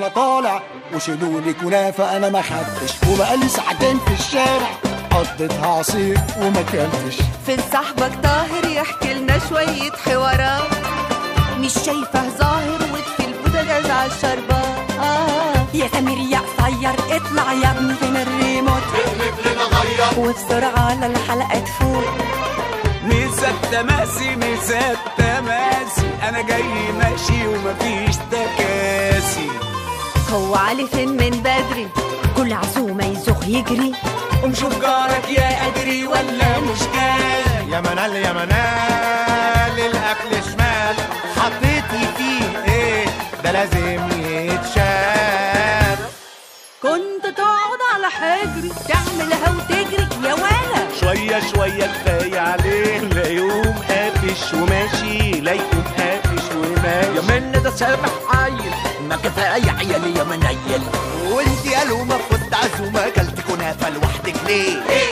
وانا طالع وشيلولي كنافة انا ما خدتش وبقالي ساعتين في الشارع قضيتها عصير وما كلتش فين صاحبك طاهر يحكي لنا شوية حوارات مش شايفه ظاهر وفي البوتاجاز على الشربات آه يا سمير يا قصير اطلع يا ابني فين الريموت وبسرعة على الحلقة تفوت مسات تماسي مسات تماسي انا جاي ماشي ومفيش تكاسي هو علي فين من بدري كل عزومة يزوغ يجري ومشوف جارك يا ادري ولا مش جاي يا منال يا منال الاكل شمال حطيتي فيه ايه ده لازم يتشال كنت تقعد على حجري تعملها وتجري يا ولا شوية شوية كفاية عليه لا يوم قافش وماشي لا يقوم قافش وماشي يا من ده سامح عيل ما كفايه عيالي يا منيل وانت قالوا ما فزت عزومه اكلت كنافه لوحدك ليه